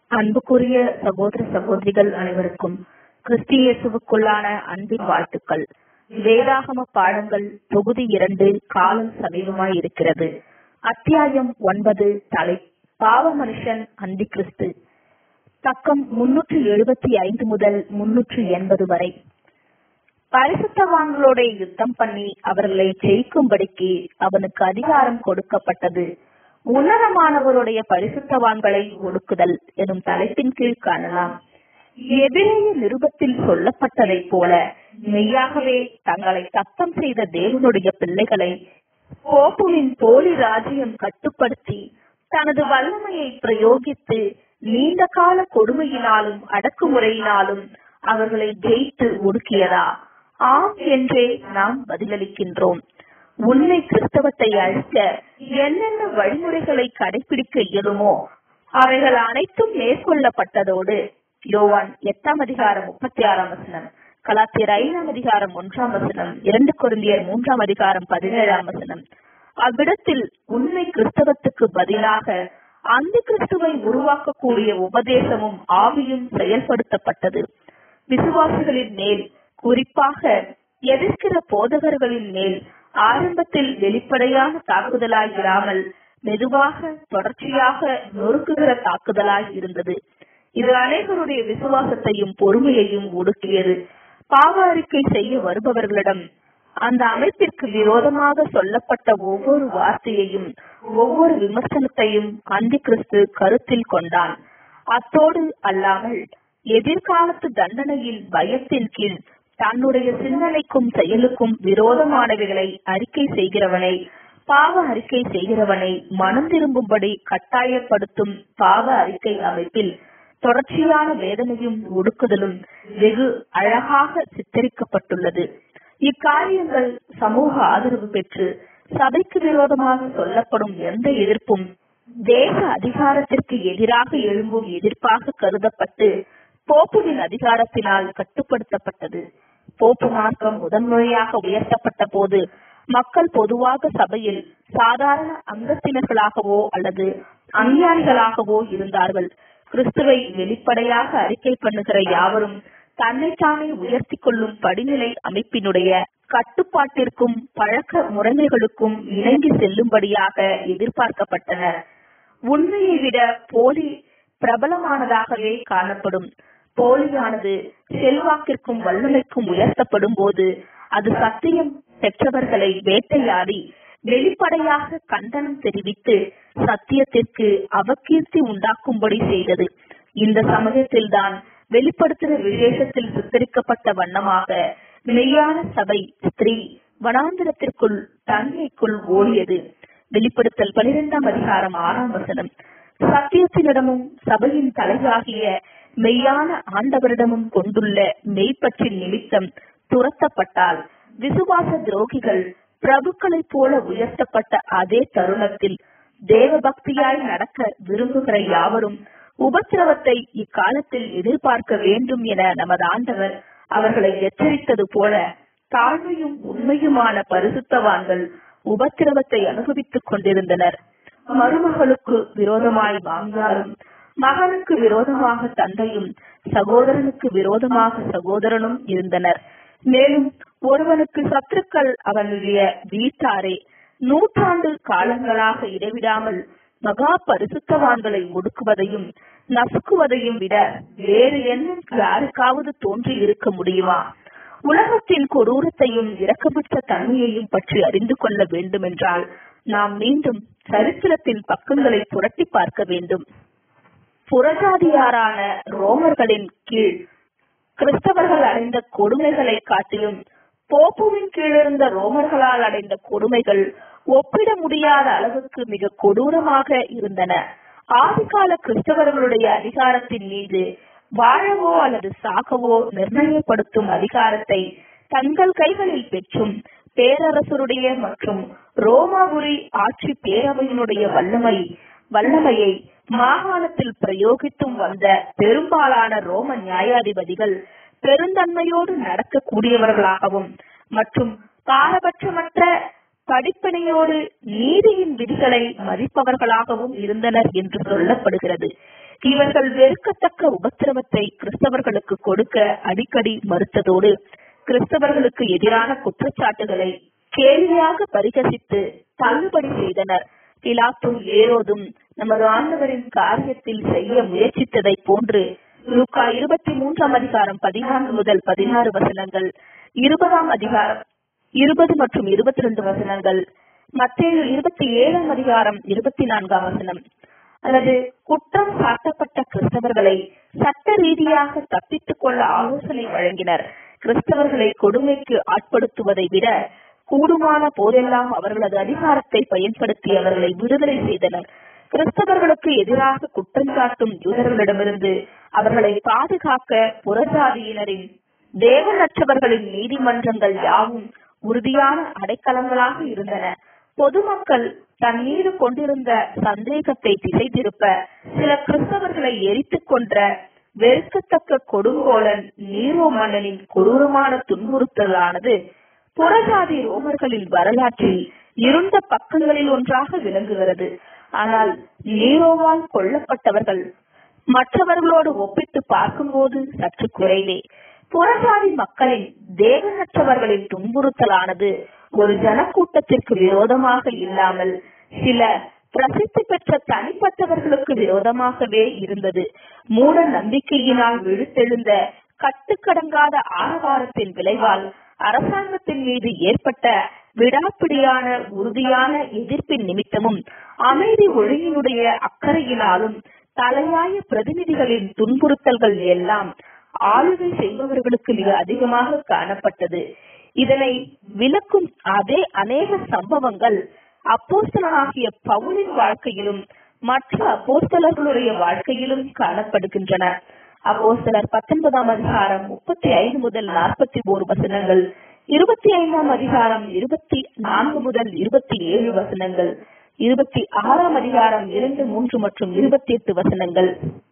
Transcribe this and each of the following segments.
அன்புக்குரிய சகோதர சகோதரிகள் அனைவருக்கும் கிறிஸ்தியேசுவுக்குள்ளான அன்பின் வாழ்த்துக்கள் வேதாகம பாடங்கள் தொகுதி இரண்டு காலம் சமீபமாய் இருக்கிறது அத்தியாயம் ஒன்பது தலை பாவ மனுஷன் அந்தி கிறிஸ்து பக்கம் முன்னூற்று எழுபத்தி ஐந்து முதல் முன்னூற்று எண்பது வரை பரிசுத்தவான்களோட யுத்தம் பண்ணி அவர்களை ஜெயிக்கும்படிக்கு அவனுக்கு அதிகாரம் கொடுக்கப்பட்டது உன்னதமானவருடைய பரிசுத்தவான்களை ஒடுக்குதல் எனும் தலைப்பின் கீழ் காணலாம் எபிரேய நிருபத்தில் சொல்லப்பட்டதைப் போல மெய்யாகவே தங்களை சத்தம் செய்த தேவனுடைய பிள்ளைகளை போப்புவின் போலி ராஜ்யம் கட்டுப்படுத்தி தனது வல்லமையை பிரயோகித்து நீண்ட கால கொடுமையினாலும் அடக்குமுறையினாலும் அவர்களை ஜெயித்து ஒடுக்கியதா ஆம் என்றே நாம் பதிலளிக்கின்றோம் உண்மை கிறிஸ்தவத்தை அழிக்க என்னென்ன வழிமுறைகளை கடைபிடிக்க இயலுமோ அவைகள் அனைத்தும் மேற்கொள்ளப்பட்டதோடு யோவான் எட்டாம் அதிகாரம் முப்பத்தி ஆறாம் வசனம் கலாத்தியர் ஐந்தாம் அதிகாரம் ஒன்றாம் வசனம் இரண்டு குருந்தியர் மூன்றாம் அதிகாரம் பதினேழாம் வசனம் அவ்விடத்தில் உண்மை கிறிஸ்தவத்துக்கு பதிலாக அந்த கிறிஸ்துவை உருவாக்கக்கூடிய உபதேசமும் ஆவியும் செயல்படுத்தப்பட்டது விசுவாசிகளின் மேல் குறிப்பாக எதிர்க்கிற போதகர்களின் மேல் ஆரம்பத்தில் வெளிப்படையான தாக்குதலாய் இராமல் மெதுவாக தொடர்ச்சியாக நொறுக்குகிற தாக்குதலாய் இருந்தது இது அனைவருடைய விசுவாசத்தையும் பொறுமையையும் ஒடுக்கியது பாவ அறிக்கை செய்ய வருபவர்களிடம் அந்த அமைப்பிற்கு விரோதமாக சொல்லப்பட்ட ஒவ்வொரு வார்த்தையையும் ஒவ்வொரு விமர்சனத்தையும் அந்தி கிறிஸ்து கருத்தில் கொண்டான் அத்தோடு அல்லாமல் எதிர்காலத்து தண்டனையில் பயத்தின் கீழ் தன்னுடைய சிந்தனைக்கும் செயலுக்கும் விரோதமானவைகளை அறிக்கை செய்கிறவனை பாவ அறிக்கை செய்கிறவனை மனம் திரும்பும்படி கட்டாயப்படுத்தும் பாவ அறிக்கை அமைப்பில் தொடர்ச்சியான வேதனையும் ஒடுக்குதலும் வெகு அழகாக சித்தரிக்கப்பட்டுள்ளது இக்காரியங்கள் சமூக ஆதரவு பெற்று சபைக்கு விரோதமாக சொல்லப்படும் எந்த எதிர்ப்பும் தேச அதிகாரத்திற்கு எதிராக எழும்பும் எதிர்ப்பாக கருதப்பட்டு போப்புவின் அதிகாரத்தினால் கட்டுப்படுத்தப்பட்டது போப்பு மார்க்கம் முதன்முறையாக உயர்த்தப்பட்ட போது மக்கள் பொதுவாக சபையில் சாதாரண அங்கத்தினர்களாகவோ அல்லது அஞ்ஞானிகளாகவோ இருந்தார்கள் கிறிஸ்துவை வெளிப்படையாக அறிக்கை பண்ணுகிற யாவரும் தன்னைத்தானே உயர்த்தி கொள்ளும் படிநிலை அமைப்பினுடைய கட்டுப்பாட்டிற்கும் பழக்க முறைமைகளுக்கும் இணங்கி செல்லும்படியாக எதிர்பார்க்கப்பட்டனர் உண்மையை விட போலி பிரபலமானதாகவே காணப்படும் போலியானது செல்வாக்கிற்கும் வல்லமைக்கும் உயர்த்தப்படும் போது அது சத்தியம் பெற்றவர்களை வேட்டையாடி வெளிப்படையாக கண்டனம் தெரிவித்து சத்தியத்திற்கு அவகீர்த்தி உண்டாக்கும்படி செய்தது இந்த சமயத்தில்தான் வெளிப்படுத்துகிற விசேஷத்தில் சித்தரிக்கப்பட்ட வண்ணமாக மெய்யான சபை ஸ்திரீ வனாந்திரத்திற்குள் தன்மைக்குள் ஓடியது வெளிப்படுத்தல் பனிரெண்டாம் அதிகாரம் ஆறாம் வசனம் சத்தியத்தினிடமும் சபையின் தலைவாகிய மெய்யான ஆண்டவரிடமும் கொண்டுள்ள மெய்ப்பற்றின் நிமித்தம் துரத்தப்பட்டால் விசுவாச துரோகிகள் பிரபுக்களைப் போல உயர்த்தப்பட்ட அதே தருணத்தில் தேவ பக்தியாய் நடக்க விரும்புகிற யாவரும் உபத்திரவத்தை இக்காலத்தில் எதிர்பார்க்க வேண்டும் என நமது ஆண்டவர் அவர்களை எச்சரித்தது போல தாழ்மையும் உண்மையுமான பரிசுத்தவான்கள் உபத்திரவத்தை அனுபவித்துக் கொண்டிருந்தனர் மருமகளுக்கு விரோதமாய் மாமியாரும் மகனுக்கு விரோதமாக தந்தையும் சகோதரனுக்கு விரோதமாக சகோதரனும் இருந்தனர் மேலும் ஒருவனுக்கு சத்துருக்கள் அவனுடைய வீட்டாரே நூற்றாண்டு காலங்களாக இடைவிடாமல் மகா பரிசுத்தவான்களை ஒடுக்குவதையும் நசுக்குவதையும் விட வேறு என்ன யாருக்காவது தோன்றி இருக்க முடியுமா உலகத்தின் கொடூரத்தையும் இரக்கமற்ற தன்மையையும் பற்றி அறிந்து கொள்ள வேண்டும் என்றால் நாம் மீண்டும் சரித்திரத்தின் பக்கங்களை புரட்டி பார்க்க வேண்டும் புறஜாதியாரான ரோமர்களின் கீழ் கிறிஸ்தவர்கள் அடைந்த கொடுமைகளை காட்டிலும் போப்புவின் கீழிருந்த ரோமர்களால் அடைந்த கொடுமைகள் ஒப்பிட முடியாத அளவுக்கு மிக கொடூரமாக இருந்தன ஆதிகால கிறிஸ்தவர்களுடைய அதிகாரத்தின் மீது வாழவோ அல்லது சாகவோ நிர்ணயப்படுத்தும் அதிகாரத்தை தங்கள் கைகளில் பெற்றும் பேரரசருடைய மற்றும் ரோமாபுரி ஆட்சி பேரவையினுடைய வல்லமை வல்லமையை மாகாணத்தில் பிரயோகித்தும் வந்த பெரும்பாலான ரோம நியாயாதிபதிகள் பெருந்தன்மையோடு நடக்கக்கூடியவர்களாகவும் மற்றும் பாரபட்சமற்ற படிப்பினையோடு நீதியின் விதிகளை மதிப்பவர்களாகவும் இருந்தனர் என்று சொல்லப்படுகிறது இவர்கள் வெறுக்கத்தக்க உபத்திரவத்தை கிறிஸ்தவர்களுக்கு கொடுக்க அடிக்கடி மறுத்ததோடு கிறிஸ்தவர்களுக்கு எதிரான குற்றச்சாட்டுகளை கேள்வியாக பரிகசித்து தள்ளுபடி செய்தனர் பிலாத்தும் ஏரோதும் நமது ஆண்டவரின் காரியத்தில் செய்ய முயற்சித்ததை போன்று லூக்கா இருபத்தி மூன்றாம் அதிகாரம் பதினான்கு முதல் பதினாறு வசனங்கள் இருபதாம் அதிகாரம் இருபது மற்றும் இருபத்தி ரெண்டு வசனங்கள் மத்தேயு இருபத்தி ஏழாம் அதிகாரம் இருபத்தி நான்காம் வசனம் அல்லது குற்றம் சாட்டப்பட்ட கிறிஸ்தவர்களை சட்ட ரீதியாக தப்பித்துக் கொள்ள ஆலோசனை வழங்கினர் கிறிஸ்தவர்களை கொடுமைக்கு ஆட்படுத்துவதை விட கூடுமான போதெல்லாம் அவர்களது அதிகாரத்தை பயன்படுத்தி அவர்களை விடுதலை செய்தனர் கிறிஸ்தவர்களுக்கு எதிராக குற்றம் சாட்டும் யூதர்களிடமிருந்து அவர்களை பாதுகாக்க புறஜாதியினரின் தேவனற்றவர்களின் நீதிமன்றங்கள் யாவும் உறுதியான அடைக்கலங்களாக இருந்தன பொதுமக்கள் தன் மீது கொண்டிருந்த சந்தேகத்தை திசை திருப்ப சில கிறிஸ்தவர்களை எரித்துக் கொன்ற வெறுக்கத்தக்க கொடுங்கோலன் நீரோ மன்னனின் கொடூரமான துன்புறுத்தலானது புறஜாதி ரோமர்களின் வரலாற்றில் இருண்ட பக்கங்களில் ஒன்றாக விளங்குகிறது ஆனால் நீரோவால் கொல்லப்பட்டவர்கள் மற்றவர்களோடு ஒப்பிட்டு பார்க்கும்போது சற்று குறைவே புறஜாதி மக்களின் தேவனற்றவர்களின் துன்புறுத்தலானது ஒரு ஜனக்கூட்டத்திற்கு விரோதமாக இல்லாமல் சில பிரசித்தி பெற்ற தனிப்பட்டவர்களுக்கு விரோதமாகவே இருந்தது மூட நம்பிக்கையினால் விழுத்தெழுந்த கட்டுக்கடங்காத ஆரவாரத்தின் விளைவால் அரசாங்கத்தின் மீது ஏற்பட்ட விடாப்பிடியான உறுதியான எதிர்ப்பின் நிமித்தமும் அமைதி ஒழுங்கினுடைய அக்கறையினாலும் தலையாய பிரதிநிதிகளின் துன்புறுத்தல்கள் எல்லாம் ஆளுகை செய்பவர்களுக்கு மிக அதிகமாக காணப்பட்டது இதனை விளக்கும் அதே அநேக சம்பவங்கள் அப்போஸ்தலனாகிய பவுலின் வாழ்க்கையிலும் மற்ற அப்போஸ்தலர்களுடைய வாழ்க்கையிலும் காணப்படுகின்றன அப்போஸ்தலர் பத்தொன்பதாம் அதிகாரம் முப்பத்தி ஐந்து முதல் நாற்பத்தி ஓரு வசனங்கள் இருபத்தி ஐந்தாம் அதிகாரம் இருபத்தி நான்கு முதல் இருபத்தி ஏழு வசனங்கள் இருபத்தி ஆறாம் அதிகாரம் இரண்டு மூன்று மற்றும் இருபத்தி எட்டு வசனங்கள்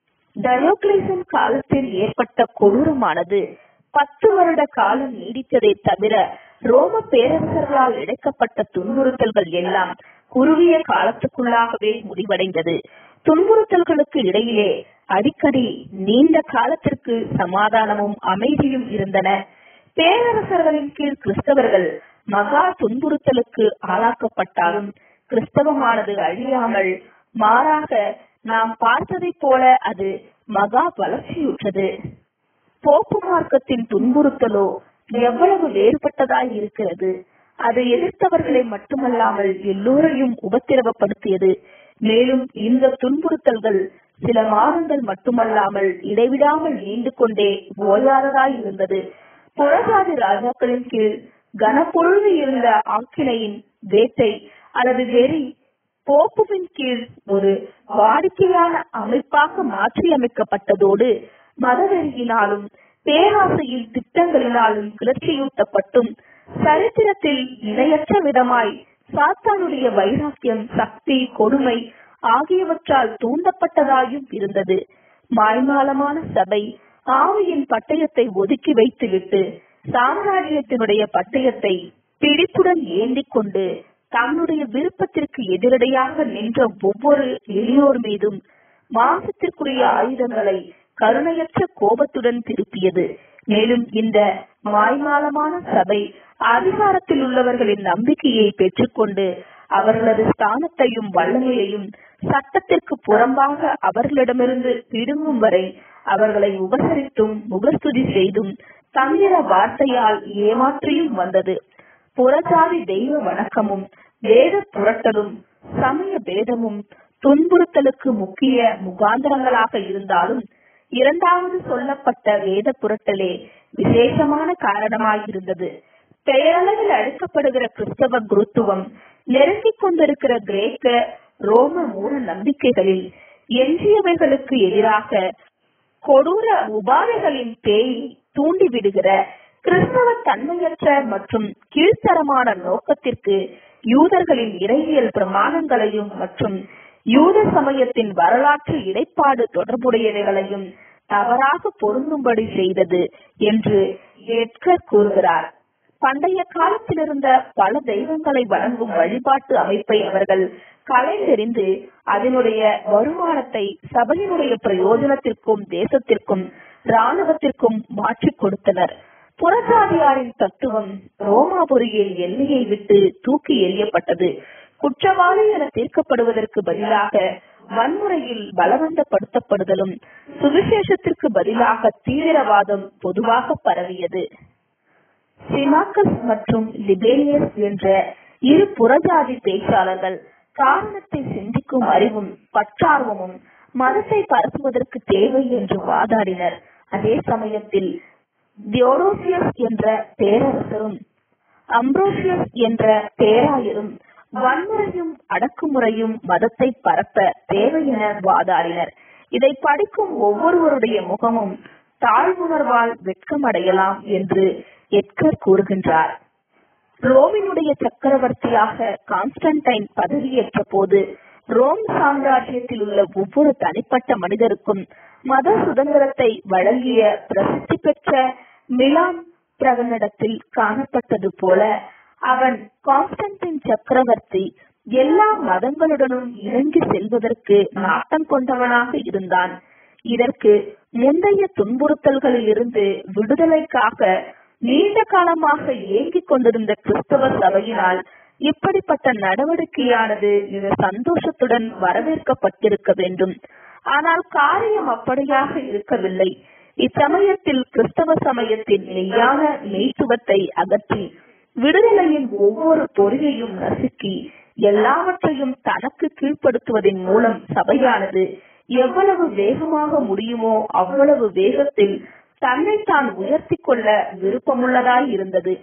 டயோக்லேசன் காலத்தில் ஏற்பட்ட கொடூரமானது பத்து வருட காலம் நீடித்ததை தவிர ரோம பேரரசர்களால் இழைக்கப்பட்ட துன்புறுத்தல்கள் எல்லாம் குறுகிய காலத்துக்குள்ளாகவே முடிவடைந்தது துன்புறுத்தல்களுக்கு இடையிலே அடிக்கடி நீண்ட காலத்திற்கு சமாதானமும் அமைதியும் இருந்தன பேரரசர்களின் கீழ் கிறிஸ்தவர்கள் மகா துன்புறுத்தலுக்கு ஆளாக்கப்பட்டாலும் கிறிஸ்தவமானது அழியாமல் மாறாக நாம் பார்த்ததைப் போல அது மகா வளர்ச்சியுற்றது போப்பு மார்க்கத்தின் துன்புறுத்தலோ எவ்வளவு வேறுபட்டதாய் இருக்கிறது அது எதிர்த்தவர்களை மட்டுமல்லாமல் எல்லோரையும் உபத்திரவப்படுத்தியது மேலும் இந்த துன்புறுத்தல்கள் சில மாதங்கள் மட்டுமல்லாமல் இடைவிடாமல் நீண்டு கொண்டே ஓயாததாய் இருந்தது புறஜாதி ராஜாக்களின் கீழ் கனப்பொழுது இருந்த ஆக்கினையின் வேட்டை அல்லது வெறி போப்புவின் கீழ் ஒரு வாடிக்கையான அமைப்பாக மாற்றியமைக்கப்பட்டதோடு மதவெறியினாலும் பேராசையில் திட்டங்களினாலும் கிளர்ச்சியூட்டப்பட்டும் சரித்திரத்தில் இணையற்ற விதமாய் சாத்தானுடைய வைராக்கியம் சக்தி கொடுமை ஆகியவற்றால் தூண்டப்பட்டதாயும் இருந்தது மாய்மாலமான சபை ஆவியின் பட்டயத்தை ஒதுக்கி வைத்துவிட்டு சாம்ராஜ்யத்தினுடைய பட்டயத்தை பிடிப்புடன் ஏந்திக் கொண்டு தன்னுடைய விருப்பத்திற்கு எதிரடையாக நின்ற ஒவ்வொரு எளியோர் மீதும் மாசத்திற்குரிய ஆயுதங்களை கருணையற்ற கோபத்துடன் திருப்பியது மேலும் இந்த மாய்மாலமான சபை அதிகாரத்தில் உள்ளவர்களின் நம்பிக்கையை பெற்றுக்கொண்டு அவர்களது ஸ்தானத்தையும் வல்லமையையும் சட்டத்திற்கு புறம்பாக அவர்களிடமிருந்து பிடுங்கும் வரை அவர்களை உபசரித்தும் முகஸ்துதி செய்தும் தந்திர வார்த்தையால் ஏமாற்றியும் வந்தது புறஜாதி தெய்வ வணக்கமும் வேத புரட்டலும் சமய பேதமும் துன்புறுத்தலுக்கு முக்கிய முகாந்திரங்களாக இருந்தாலும் இரண்டாவது சொல்லப்பட்ட வேத புரட்டலே விசேஷமான காரணமாயிருந்தது பெயரளவில் அழைக்கப்படுகிற கிறிஸ்தவ குருத்துவம் நெருங்கிக் கொண்டிருக்கிற கிரேக்க ரோம மூல நம்பிக்கைகளில் எஞ்சியவைகளுக்கு எதிராக கொடூர உபாதைகளின் பேய் தூண்டிவிடுகிற கிறிஸ்தவ தன்மையற்ற மற்றும் கீழ்த்தரமான நோக்கத்திற்கு யூதர்களின் இறையியல் பிரமாணங்களையும் மற்றும் யூத சமயத்தின் வரலாற்று இடைப்பாடு தொடர்புடையவைகளையும் தவறாக பொருந்தும்படி செய்தது என்று எட்கர் கூறுகிறார் பண்டைய காலத்தில் இருந்த பல தெய்வங்களை வணங்கும் வழிபாட்டு அமைப்பை அவர்கள் கலைந்தெறிந்து அதனுடைய வருமானத்தை சபையினுடைய பிரயோஜனத்திற்கும் தேசத்திற்கும் இராணுவத்திற்கும் மாற்றிக் கொடுத்தனர் புறஜாதியாரின் தத்துவம் ரோமாபுரியில் எல்லையை விட்டு தூக்கி எறியப்பட்டது குற்றவாளி என தீர்க்கப்படுவதற்கு பதிலாக வன்முறையில் பலவந்தப்படுத்தப்படுதலும் சுவிசேஷத்திற்கு பதிலாக தீவிரவாதம் பொதுவாக பரவியது சிமாக்கஸ் மற்றும் லிபேரியஸ் என்ற இரு புறஜாதி பேச்சாளர்கள் காரணத்தை சிந்திக்கும் அறிவும் பற்றார்வமும் மதத்தை பரப்புவதற்கு தேவை என்று வாதாடினர் அதே சமயத்தில் தியோரோசியஸ் என்ற பேரரசரும் அம்ப்ரோசியஸ் என்ற பேராயரும் வன்முறையும் அடக்குமுறையும் மதத்தை பரப்ப தேவை என வாதாடினர் இதை படிக்கும் ஒவ்வொருவருடைய முகமும் தாழ்வுணர்வால் வெட்கமடையலாம் என்று எட்கர் கூறுகின்றார் ரோமினுடைய சக்கரவர்த்தியாக கான்ஸ்டன்டைன் பதவியேற்ற போது ரோம் சாம்ராஜ்யத்தில் உள்ள ஒவ்வொரு தனிப்பட்ட மனிதருக்கும் மத சுதந்திரத்தை வழங்கிய பிரசித்தி பெற்ற மிலான் பிரகடனத்தில் காணப்பட்டது போல அவன் கான்ஸ்டன்டின் சக்கரவர்த்தி எல்லா மதங்களுடனும் இணங்கி செல்வதற்கு நாட்டம் கொண்டவனாக இருந்தான் இதற்கு முந்தைய துன்புறுத்தல்களில் இருந்து விடுதலைக்காக நீண்ட காலமாக ஏங்கிக் கொண்டிருந்த கிறிஸ்தவ சபையினால் இப்படிப்பட்ட நடவடிக்கையானது மிக சந்தோஷத்துடன் வரவேற்கப்பட்டிருக்க வேண்டும் ஆனால் காரியம் அப்படியாக இருக்கவில்லை இச்சமயத்தில் கிறிஸ்தவ சமயத்தின் மெய்யான மெய்த்துவத்தை அகற்றி விடுதலையின் ஒவ்வொரு பொறியையும் நசுக்கி எல்லாவற்றையும் தனக்கு கீழ்ப்படுத்துவதன் மூலம் சபையானது எவ்வளவு வேகமாக முடியுமோ அவ்வளவு வேகத்தில் தன்னை தான் உயர்த்தி கொள்ள விருப்பமுள்ளதாய் இருந்தது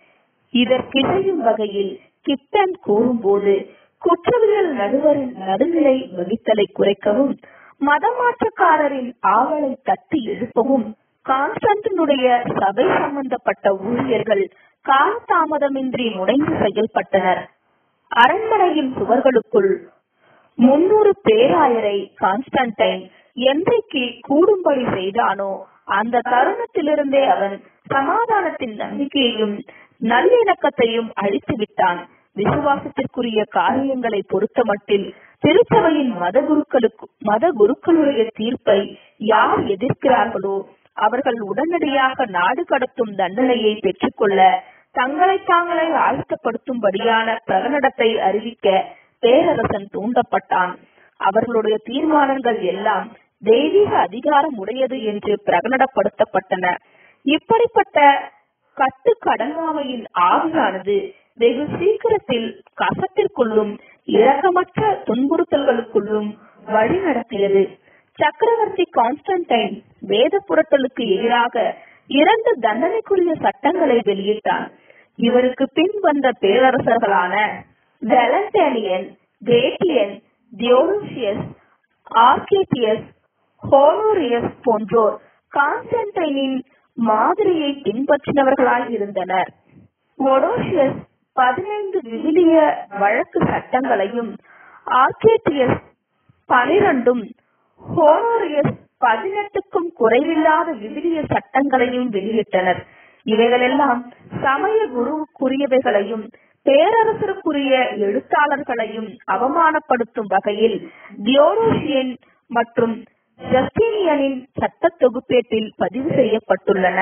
இதற்கிடையும் வகையில் கிப்டன் கூறும்போது குற்றவியல் நடுவரின் நடுநிலை வகித்தலை குறைக்கவும் மதமாற்றக்காரரின் ஆவலை தட்டி எழுப்பவும் கான்ஸ்டன்டினுடைய சபை சம்பந்தப்பட்ட ஊழியர்கள் காலதாமதமின்றி முனைந்து செயல்பட்டனர் அரண்மனையின் சுவர்களுக்குள் முன்னூறு பேராயரை கான்ஸ்டன்டைன் என்றைக்கு கூடும்படி செய்தானோ அந்த தருணத்திலிருந்தே அவன் சமாதானத்தின் நம்பிக்கையையும் நல்லிணக்கத்தையும் அழித்து விட்டான் விசுவாசத்திற்குரிய காரியங்களை பொறுத்தமட்டில் திருச்சபையின் மத குருக்களுக்கு மத குருக்களுடைய தீர்ப்பை யார் எதிர்க்கிறார்களோ அவர்கள் உடனடியாக நாடு கடத்தும் தண்டனையை பெற்றுக்கொள்ள தங்களை தாங்களே ஆயத்தப்படுத்தும்படியான பிரகடனத்தை அறிவிக்க பேரரசன் தூண்டப்பட்டான் அவர்களுடைய தீர்மானங்கள் எல்லாம் தெய்வீக அதிகாரம் உடையது என்று பிரகடனப்படுத்தப்பட்டன இப்படிப்பட்ட கட்டு கடங்காமையின் ஆவியானது வெகு சீக்கிரத்தில் கசத்திற்குள்ளும் இரக்கமற்ற துன்புறுத்தல்களுக்குள்ளும் வழி நடத்தியது சக்கரவர்த்தி கான்ஸ்டன்டைன் வேத புரட்டலுக்கு எதிராக இரண்டு தண்டனைக்குரிய சட்டங்களை வெளியிட்டான் இவருக்கு பின் வந்த பேரரசர்களான வெலண்டேனியன் கிரேட்டியன் தியோலூசியஸ் ஆர்கேட்டியஸ் ஹோனோரியஸ் போன்றோர் கான்ஸ்டன்டைனின் மாதிரியை பின்பற்றினவர்களாய் இருந்தனர் ஒடோசியஸ் பதினைந்து விவிலிய வழக்கு சட்டங்களையும் ஆர்கேட்டியஸ் பனிரெண்டும் ஹோனோரியஸ் பதினெட்டுக்கும் குறைவில்லாத விவிலிய சட்டங்களையும் வெளியிட்டனர் இவைகளெல்லாம் சமய குருவுக்குரியவைகளையும் பேரரசருக்குரிய எழுத்தாளர்களையும் அவமானப்படுத்தும் வகையில் தியோரோசியன் மற்றும் ஜஸ்டினியனின் சட்ட தொகுப்பேட்டில் பதிவு செய்யப்பட்டுள்ளன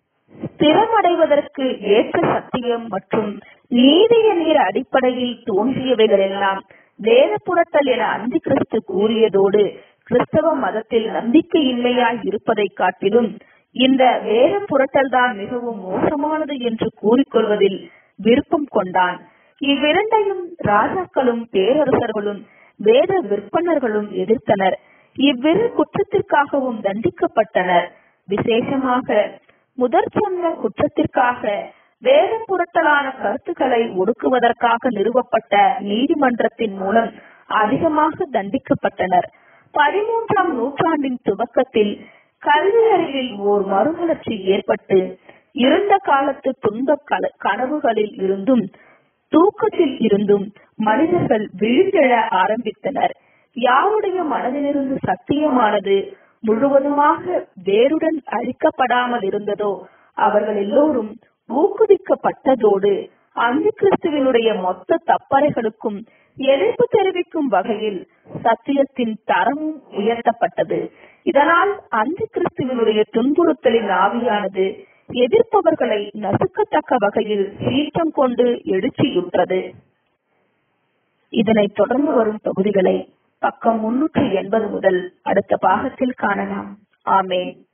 ஸ்திரமடைவதற்கு ஏற்ற சத்தியம் மற்றும் நீதிய நீர் அடிப்படையில் தோன்றியவைகள் எல்லாம் வேத புரட்டல் என அந்தி கிறிஸ்து கூறியதோடு கிறிஸ்தவ மதத்தில் நம்பிக்கையின்மையாய் இருப்பதை காட்டிலும் இந்த வேத புரட்டல் தான் மிகவும் மோசமானது என்று கூறிக்கொள்வதில் விருப்பம் கொண்டான் இவ்விரண்டையும் ராஜாக்களும் பேரரசர்களும் வேத விற்பனர்களும் எதிர்த்தனர் இவ்விரு குற்றத்திற்காகவும் தண்டிக்கப்பட்டனர் விசேஷமாக முதற் சொன்ன குற்றத்திற்காக வேத புரட்டலான கருத்துக்களை ஒடுக்குவதற்காக நிறுவப்பட்ட நீதிமன்றத்தின் மூலம் அதிகமாக தண்டிக்கப்பட்டனர் பதிமூன்றாம் நூற்றாண்டின் துவக்கத்தில் கல்வி அறிவில் ஓர் மறுமலர்ச்சி ஏற்பட்டு இருண்ட காலத்து துன்ப கனவுகளில் இருந்தும் தூக்கத்தில் இருந்தும் மனிதர்கள் விழுந்தெழ ஆரம்பித்தனர் யாருடைய மனதிலிருந்து சத்தியமானது முழுவதுமாக வேருடன் அழிக்கப்படாமல் இருந்ததோ அவர்கள் எல்லோரும் ஊக்குவிக்கப்பட்டதோடு அந்த கிறிஸ்துவனுடைய மொத்த தப்பறைகளுக்கும் எதிர்ப்பு தெரிவிக்கும் வகையில் சத்தியத்தின் தரமும் உயர்த்தப்பட்டது இதனால் அந்த கிறிஸ்துவனுடைய துன்புறுத்தலின் ஆவியானது எதிர்ப்பவர்களை நசுக்கத்தக்க வகையில் சீற்றம் கொண்டு எழுச்சியுற்றது இதனைத் தொடர்ந்து வரும் தொகுதிகளை பக்கம் முன்னூற்றி எண்பது முதல் அடுத்த பாகத்தில் காணலாம் ஆமேன்